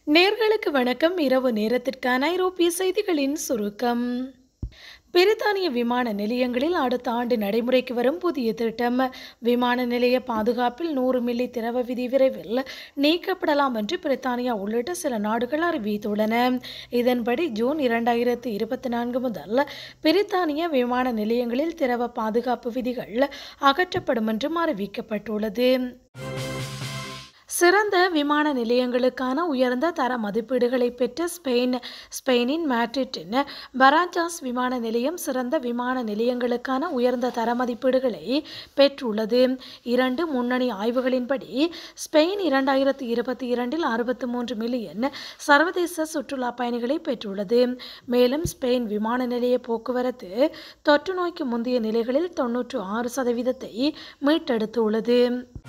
நேர்களுக்கு வணக்கம் இரவு நேரத்திற்கான ஐரோப்பிய செய்திகளின் சுருக்கம் பிரித்தானிய விமான நிலையங்களில் அடுத்த ஆண்டு நடைமுறைக்கு வரும் புதிய திட்டம் விமான நிலைய பாதுகாப்பில் நூறு மில்லி திரவ விதி விரைவில் நீக்கப்படலாம் என்று பிரித்தானியா உள்ளிட்ட சில நாடுகள் அறிவித்துள்ளன இதன்படி ஜூன் இரண்டாயிரத்து இருபத்தி நான்கு முதல் பிரித்தானிய விமான நிலையங்களில் திரவ பாதுகாப்பு விதிகள் அகற்றப்படும் என்றும் அறிவிக்கப்பட்டுள்ளது சிறந்த விமான நிலையங்களுக்கான உயர்ந்த தர மதிப்பீடுகளை பெற்ற ஸ்பெயின் ஸ்பெயினின் மேட்ரிட்டின் பராஜாஸ் விமான நிலையம் சிறந்த விமான நிலையங்களுக்கான உயர்ந்த தர மதிப்பீடுகளை பெற்றுள்ளது இரண்டு முன்னணி ஆய்வுகளின்படி ஸ்பெயின் இரண்டாயிரத்தி இருபத்தி இரண்டில் அறுபத்தி மூன்று மில்லியன் சர்வதேச சுற்றுலா பயணிகளை பெற்றுள்ளது மேலும் ஸ்பெயின் விமான நிலைய போக்குவரத்து தொற்று நோய்க்கு முந்தைய நிலைகளில் தொன்னூற்று ஆறு சதவீதத்தை மீட்டெடுத்துள்ளது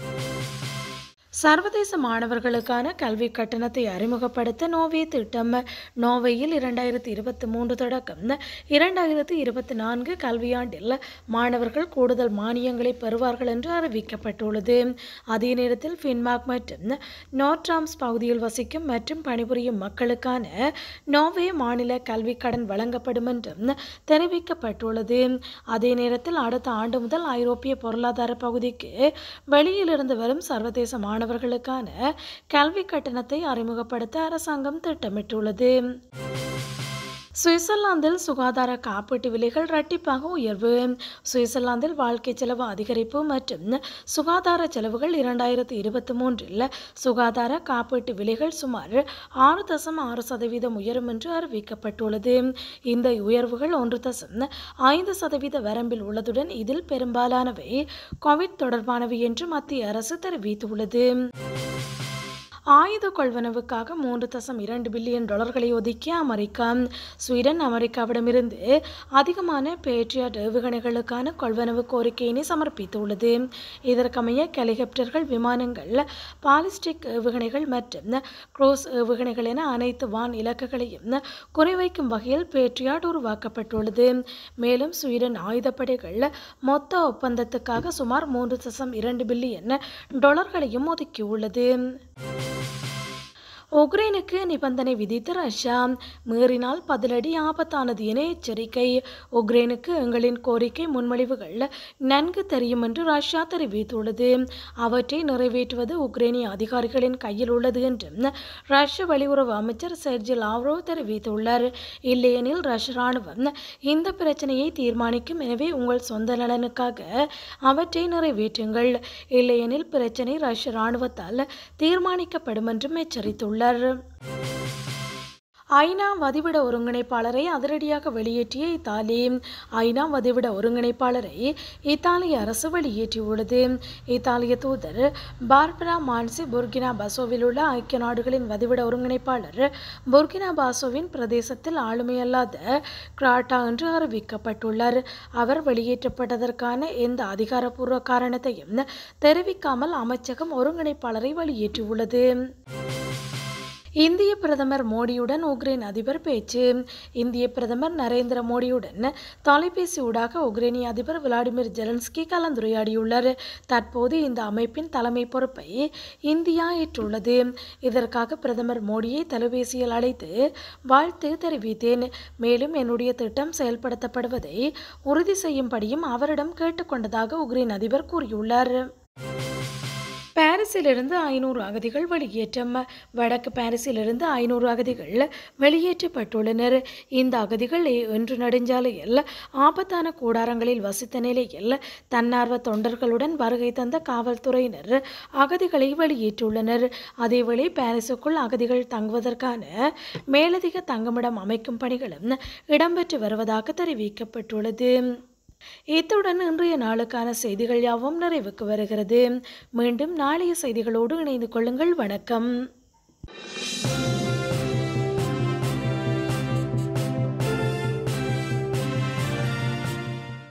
சர்வதேச மாணவர்களுக்கான கல்வி கட்டணத்தை அறிமுகப்படுத்த நோவே திட்டம் நோவேயில் இரண்டாயிரத்தி இருபத்தி மூன்று தொடக்கம் இரண்டாயிரத்தி இருபத்தி நான்கு கல்வியாண்டில் மாணவர்கள் கூடுதல் மானியங்களை பெறுவார்கள் என்று அறிவிக்கப்பட்டுள்ளது அதே நேரத்தில் ஃபின்மார்க் மற்றும் நோட்ராம்ஸ் பகுதியில் வசிக்கும் மற்றும் பணிபுரியும் மக்களுக்கான நோவே மாநில கல்வி கடன் வழங்கப்படும் என்றும் தெரிவிக்கப்பட்டுள்ளது அதே நேரத்தில் அடுத்த ஆண்டு முதல் ஐரோப்பிய பொருளாதார பகுதிக்கு வெளியிலிருந்து வரும் சர்வதேச மாணவர்களுக்கான கல்வி கட்டணத்தை அறிமுகப்படுத்த அரசாங்கம் திட்டமிட்டுள்ளது சுவிட்சர்லாந்தில் சுகாதார காப்பீட்டு விலைகள் இரட்டிப்பாக உயர்வு சுவிட்சர்லாந்தில் வாழ்க்கை செலவு அதிகரிப்பு மற்றும் சுகாதார செலவுகள் இரண்டாயிரத்தி இருபத்தி மூன்றில் சுகாதார காப்பீட்டு விலைகள் சுமார் ஆறு தசம் ஆறு சதவீதம் உயரும் என்று அறிவிக்கப்பட்டுள்ளது இந்த உயர்வுகள் ஒன்று தசம் ஐந்து சதவீத வரம்பில் உள்ளதுடன் இதில் பெரும்பாலானவை கோவிட் தொடர்பானவை என்று மத்திய அரசு தெரிவித்துள்ளது ஆயுத கொள்வனவுக்காக மூன்று தசம் இரண்டு பில்லியன் டாலர்களை ஒதுக்கிய அமெரிக்கா ஸ்வீடன் அமெரிக்காவிடமிருந்து அதிகமான பேட்ரியாட் ஏவுகணைகளுக்கான கொள்வனவு கோரிக்கையினை சமர்ப்பித்துள்ளது இதற்கமைய ஹெலிகாப்டர்கள் விமானங்கள் பாலிஸ்டிக் ஏவுகணைகள் மற்றும் குரூஸ் ஏவுகணைகள் என அனைத்து வான் இலக்குகளையும் குறிவைக்கும் வகையில் பேட்ரியாட் உருவாக்கப்பட்டுள்ளது மேலும் ஸ்வீடன் ஆயுதப்படைகள் மொத்த ஒப்பந்தத்துக்காக சுமார் மூன்று தசம் இரண்டு பில்லியன் டாலர்களையும் ஒதுக்கியுள்ளது உக்ரைனுக்கு நிபந்தனை விதித்த ரஷ்யா மீறினால் பதிலடி ஆபத்தானது என எச்சரிக்கை உக்ரைனுக்கு எங்களின் கோரிக்கை முன்மொழிவுகள் நன்கு தெரியும் என்று ரஷ்யா தெரிவித்துள்ளது அவற்றை நிறைவேற்றுவது உக்ரைனிய அதிகாரிகளின் கையில் உள்ளது என்றும் ரஷ்ய வெளியுறவு அமைச்சர் செர்ஜி லாவ்ரோ தெரிவித்துள்ளார் இல்லையெனில் ரஷ்ய ராணுவம் இந்த பிரச்சனையை தீர்மானிக்கும் எனவே உங்கள் சொந்த நலனுக்காக அவற்றை நிறைவேற்றுங்கள் இல்லையெனில் பிரச்சனை ரஷ்ய ராணுவத்தால் தீர்மானிக்கப்படும் என்றும் எச்சரித்துள்ளார் உள்ளார் ஐநா வதிவிட ஒருங்கிணைப்பாளரை அதிரடியாக வெளியேற்றிய இத்தாலி ஐநா வதிவிட ஒருங்கிணைப்பாளரை இத்தாலிய அரசு வெளியேற்றியுள்ளது இத்தாலிய தூதர் பார்பரா மான்சி புர்கினா பாசோவில் உள்ள ஐக்கிய நாடுகளின் வதிவிட ஒருங்கிணைப்பாளர் புர்கினா பாசோவின் பிரதேசத்தில் ஆளுமையல்லாத கிராட்டா என்று அறிவிக்கப்பட்டுள்ளார் அவர் வெளியேற்றப்பட்டதற்கான எந்த அதிகாரப்பூர்வ காரணத்தையும் தெரிவிக்காமல் அமைச்சகம் ஒருங்கிணைப்பாளரை வெளியேற்றியுள்ளது இந்திய பிரதமர் மோடியுடன் உக்ரைன் அதிபர் பேச்சு இந்திய பிரதமர் நரேந்திர மோடியுடன் தொலைபேசி ஊடாக உக்ரைனிய அதிபர் விளாடிமிர் ஜெலன்ஸ்கி கலந்துரையாடியுள்ளார் தற்போது இந்த அமைப்பின் தலைமை பொறுப்பை இந்தியா ஏற்றுள்ளது இதற்காக பிரதமர் மோடியை தொலைபேசியில் அழைத்து வாழ்த்து தெரிவித்தேன் மேலும் என்னுடைய திட்டம் செயல்படுத்தப்படுவதை உறுதி செய்யும்படியும் அவரிடம் கேட்டுக்கொண்டதாக உக்ரைன் அதிபர் கூறியுள்ளார் பாரிஸிலிருந்து ஐநூறு அகதிகள் வெளியேற்றம் வடக்கு பாரிஸிலிருந்து ஐநூறு அகதிகள் வெளியேற்றப்பட்டுள்ளனர் இந்த அகதிகள் இன்று நெடுஞ்சாலையில் ஆபத்தான கூடாரங்களில் வசித்த நிலையில் தன்னார்வ தொண்டர்களுடன் வருகை தந்த காவல்துறையினர் அகதிகளை வெளியேற்றியுள்ளனர் அதேவேளை பாரிஸுக்குள் அகதிகள் தங்குவதற்கான மேலதிக தங்குமிடம் அமைக்கும் பணிகளும் இடம்பெற்று வருவதாக தெரிவிக்கப்பட்டுள்ளது இத்துடன் இன்றைய நாளுக்கான செய்திகள் யாவும் நிறைவுக்கு வருகிறது மீண்டும் நாளைய செய்திகளோடு இணைந்து கொள்ளுங்கள் வணக்கம்